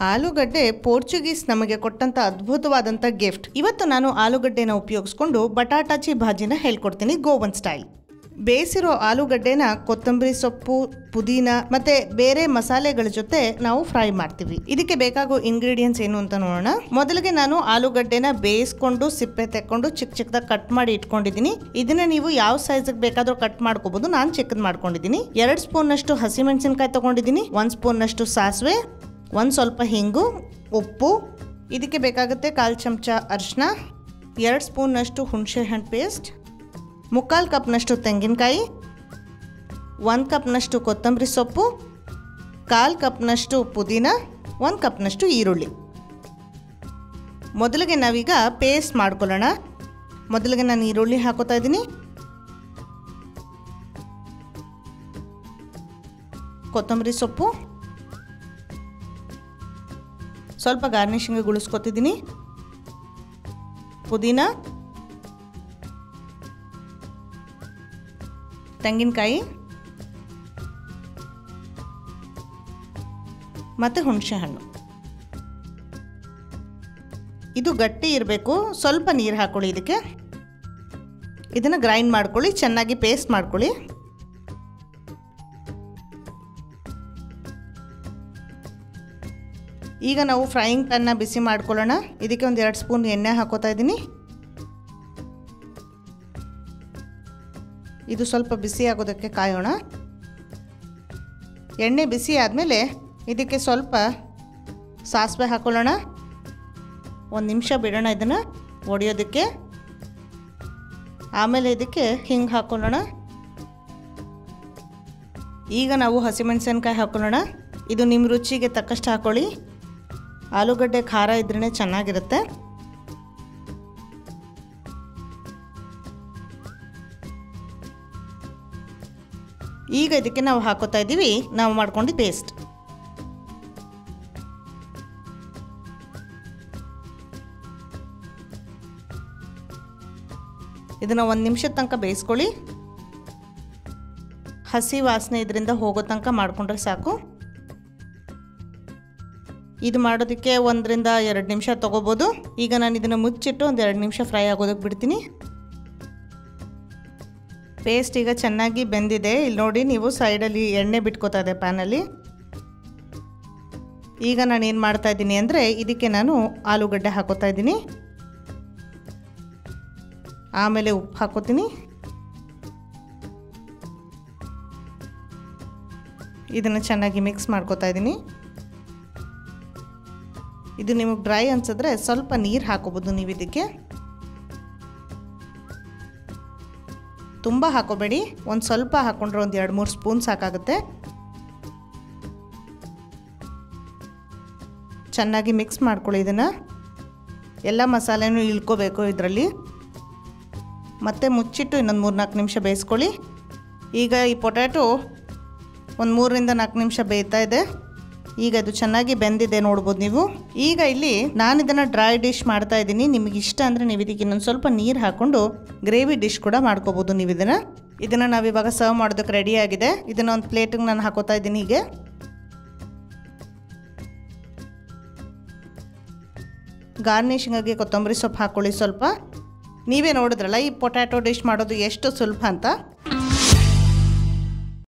ಆಲೂಗಡ್ಡೆ ಪೋರ್ಚುಗೀಸ್ ನಮಗೆ ಕೊಟ್ಟಂತ ಅದ್ಭುತವಾದಂಥ ಗಿಫ್ಟ್ ಇವತ್ತು ನಾನು ಆಲೂಗಡ್ಡೆನ ಉಪಯೋಗಿಸ್ಕೊಂಡು ಬಟಾಟಾಚಿ ಭಾಜಿನ ಹೇಳ್ಕೊಡ್ತೀನಿ ಗೋವನ್ ಸ್ಟೈಲ್ ಬೇಯಿಸಿರೋ ಆಲೂಗಡ್ಡೆನ ಕೊತ್ತಂಬರಿ ಸೊಪ್ಪು ಪುದೀನ ಮತ್ತೆ ಬೇರೆ ಮಸಾಲೆಗಳ ಜೊತೆ ನಾವು ಫ್ರೈ ಮಾಡ್ತೀವಿ ಇದಕ್ಕೆ ಬೇಕಾಗೋ ಇಂಗ್ರೀಡಿಯೆಂಟ್ಸ್ ಏನು ಅಂತ ನೋಡೋಣ ಮೊದಲಿಗೆ ನಾನು ಆಲೂಗಡ್ಡೆನ ಬೇಯಿಸ್ಕೊಂಡು ಸಿಪ್ಪೆ ತೆಕ್ಕೊಂಡು ಚಿಕ್ಕ ಚಿಕ್ಕದಾಗಿ ಕಟ್ ಮಾಡಿ ಇಟ್ಕೊಂಡಿದ್ದೀನಿ ಇದನ್ನ ನೀವು ಯಾವ ಸೈಜ್ಗೆ ಬೇಕಾದ್ರೂ ಕಟ್ ಮಾಡ್ಕೋಬಹುದು ನಾನು ಚಿಕ್ಕದ್ ಮಾಡ್ಕೊಂಡಿದ್ದೀನಿ ಎರಡು ಸ್ಪೂನ್ ಅಷ್ಟು ಹಸಿಮೆಣಸಿನಕಾಯಿ ತಗೊಂಡಿದ್ದೀನಿ ಒಂದು ಸ್ಪೂನ್ ಅಷ್ಟು ಸಾಸಿವೆ ಒಂದು ಸ್ವಲ್ಪ ಹಿಂಗು ಉಪ್ಪು ಇದಕ್ಕೆ ಬೇಕಾಗುತ್ತೆ ಕಾಲು ಚಮಚ ಅರಿಶಿನ ಎರಡು ಸ್ಪೂನ್ನಷ್ಟು ಹುಣಸೆ ಹಣ್ಣು ಪೇಸ್ಟ್ ಮುಕ್ಕಾಲು ಕಪ್ನಷ್ಟು ತೆಂಗಿನಕಾಯಿ ಒಂದು ಕಪ್ನಷ್ಟು ಕೊತ್ತಂಬರಿ ಸೊಪ್ಪು ಕಾಲು ಕಪ್ನಷ್ಟು ಪುದೀನ ಒಂದು ಕಪ್ನಷ್ಟು ಈರುಳ್ಳಿ ಮೊದಲಿಗೆ ನಾವೀಗ ಪೇಸ್ಟ್ ಮಾಡ್ಕೊಳ್ಳೋಣ ಮೊದಲಿಗೆ ನಾನು ಈರುಳ್ಳಿ ಹಾಕೋತಾ ಇದ್ದೀನಿ ಕೊತ್ತಂಬರಿ ಸೊಪ್ಪು ಸ್ವಲ್ಪ ಗಾರ್ನಿಷಿಂಗ್ ಗುಳಿಸ್ಕೊತಿದ್ದೀನಿ ಪುದೀನ ತೆಂಗಿನಕಾಯಿ ಮತ್ತು ಹುಣಸೆ ಹಣ್ಣು ಇದು ಗಟ್ಟಿ ಇರಬೇಕು ಸ್ವಲ್ಪ ನೀರು ಹಾಕ್ಕೊಳ್ಳಿ ಇದಕ್ಕೆ ಇದನ್ನು ಗ್ರೈಂಡ್ ಮಾಡ್ಕೊಳ್ಳಿ ಚೆನ್ನಾಗಿ ಪೇಸ್ಟ್ ಮಾಡ್ಕೊಳ್ಳಿ ಈಗ ನಾವು ಫ್ರೈಯಿಂಗ್ ಪ್ಯಾನ್ನ ಬಿಸಿ ಮಾಡ್ಕೊಳ್ಳೋಣ ಇದಕ್ಕೆ ಒಂದು ಎರಡು ಸ್ಪೂನ್ ಎಣ್ಣೆ ಹಾಕೋತಾ ಇದ್ದೀನಿ ಇದು ಸ್ವಲ್ಪ ಬಿಸಿ ಆಗೋದಕ್ಕೆ ಕಾಯೋಣ ಎಣ್ಣೆ ಬಿಸಿ ಆದಮೇಲೆ ಇದಕ್ಕೆ ಸ್ವಲ್ಪ ಸಾಸಿವೆ ಹಾಕೊಳ್ಳೋಣ ಒಂದು ನಿಮಿಷ ಬಿಡೋಣ ಇದನ್ನು ಒಡೆಯೋದಕ್ಕೆ ಆಮೇಲೆ ಇದಕ್ಕೆ ಹಿಂಗೆ ಹಾಕೊಳ್ಳೋಣ ಈಗ ನಾವು ಹಸಿಮೆಣಸಿನ್ಕಾಯಿ ಹಾಕೊಳ್ಳೋಣ ಇದು ನಿಮ್ಮ ರುಚಿಗೆ ತಕ್ಕಷ್ಟು ಹಾಕೊಳ್ಳಿ ಆಲೂಗಡ್ಡೆ ಖಾರ ಇದ್ರೇ ಚೆನ್ನಾಗಿರುತ್ತೆ ಈಗ ಇದಕ್ಕೆ ನಾವು ಹಾಕೋತಾ ಇದ್ದೀವಿ ನಾವು ಮಾಡ್ಕೊಂಡಿದ್ದು ಪೇಸ್ಟ್ ಇದನ್ನು ಒಂದು ನಿಮಿಷದ ತನಕ ಬೇಯಿಸ್ಕೊಳ್ಳಿ ಹಸಿ ವಾಸನೆ ಇದರಿಂದ ಹೋಗೋ ತನಕ ಮಾಡಿಕೊಂಡ್ರೆ ಸಾಕು ಇದು ಮಾಡೋದಕ್ಕೆ ಒಂದರಿಂದ ಎರಡು ನಿಮಿಷ ತೊಗೋಬೋದು ಈಗ ನಾನು ಇದನ್ನು ಮುಚ್ಚಿಟ್ಟು ಒಂದು ಎರಡು ನಿಮಿಷ ಫ್ರೈ ಆಗೋದಕ್ಕೆ ಬಿಡ್ತೀನಿ ಪೇಸ್ಟ್ ಈಗ ಚೆನ್ನಾಗಿ ಬೆಂದಿದೆ ಇಲ್ಲಿ ನೋಡಿ ನೀವು ಸೈಡಲ್ಲಿ ಎಣ್ಣೆ ಬಿಟ್ಕೋತಾ ಇದೆ ಪ್ಯಾನಲ್ಲಿ ಈಗ ನಾನು ಏನು ಮಾಡ್ತಾ ಇದ್ದೀನಿ ಅಂದರೆ ಇದಕ್ಕೆ ನಾನು ಆಲೂಗಡ್ಡೆ ಹಾಕೋತಾ ಇದ್ದೀನಿ ಆಮೇಲೆ ಉಪ್ಪು ಹಾಕೋತೀನಿ ಇದನ್ನು ಚೆನ್ನಾಗಿ ಮಿಕ್ಸ್ ಮಾಡ್ಕೋತಾ ಇದ್ದೀನಿ ಇದು ನಿಮಗೆ ಡ್ರೈ ಅನ್ಸಿದ್ರೆ ಸ್ವಲ್ಪ ನೀರು ಹಾಕೋಬೋದು ನೀವು ಇದಕ್ಕೆ ತುಂಬ ಹಾಕೋಬೇಡಿ ಒಂದು ಸ್ವಲ್ಪ ಹಾಕೊಂಡ್ರೆ ಒಂದು ಎರಡು ಮೂರು ಸ್ಪೂನ್ ಸಾಕಾಗುತ್ತೆ ಚೆನ್ನಾಗಿ ಮಿಕ್ಸ್ ಮಾಡ್ಕೊಳ್ಳಿ ಇದನ್ನು ಎಲ್ಲ ಮಸಾಲೆನೂ ಇಳ್ಕೋಬೇಕು ಇದರಲ್ಲಿ ಮತ್ತೆ ಮುಚ್ಚಿಟ್ಟು ಇನ್ನೊಂದು ಮೂರು ನಾಲ್ಕು ನಿಮಿಷ ಬೇಯಿಸ್ಕೊಳ್ಳಿ ಈಗ ಈ ಪೊಟ್ಯಾಟೊ ಒಂದು ಮೂರರಿಂದ ನಾಲ್ಕು ನಿಮಿಷ ಬೇಯ್ತಾ ಇದೆ ಈಗ ಇದು ಚೆನ್ನಾಗಿ ಬೆಂದಿದೆ ನೋಡ್ಬೋದು ನೀವು ಈಗ ಇಲ್ಲಿ ನಾನು ಇದನ್ನು ಡ್ರೈ ಡಿಶ್ ಮಾಡ್ತಾ ಇದ್ದೀನಿ ನಿಮಗೆ ಇಷ್ಟ ಅಂದರೆ ನೀವು ಇದಕ್ಕೆ ಇನ್ನೊಂದು ಸ್ವಲ್ಪ ನೀರು ಹಾಕ್ಕೊಂಡು ಗ್ರೇವಿ ಡಿಶ್ ಕೂಡ ಮಾಡ್ಕೋಬೋದು ನೀವು ಇದನ್ನು ಇದನ್ನು ನಾವಿವಾಗ ಸರ್ವ್ ಮಾಡೋದಕ್ಕೆ ರೆಡಿ ಆಗಿದೆ ಇದನ್ನು ಒಂದು ಪ್ಲೇಟಿಗೆ ನಾನು ಹಾಕೋತಾ ಇದ್ದೀನಿ ಹೀಗೆ ಗಾರ್ನಿಷಿಂಗಾಗಿ ಕೊತ್ತಂಬರಿ ಸೊಪ್ಪು ಹಾಕ್ಕೊಳ್ಳಿ ಸ್ವಲ್ಪ ನೀವೇ ನೋಡಿದ್ರಲ್ಲ ಈ ಪೊಟ್ಯಾಟೊ ಡಿಶ್ ಮಾಡೋದು ಎಷ್ಟು ಸುಲಭ ಅಂತ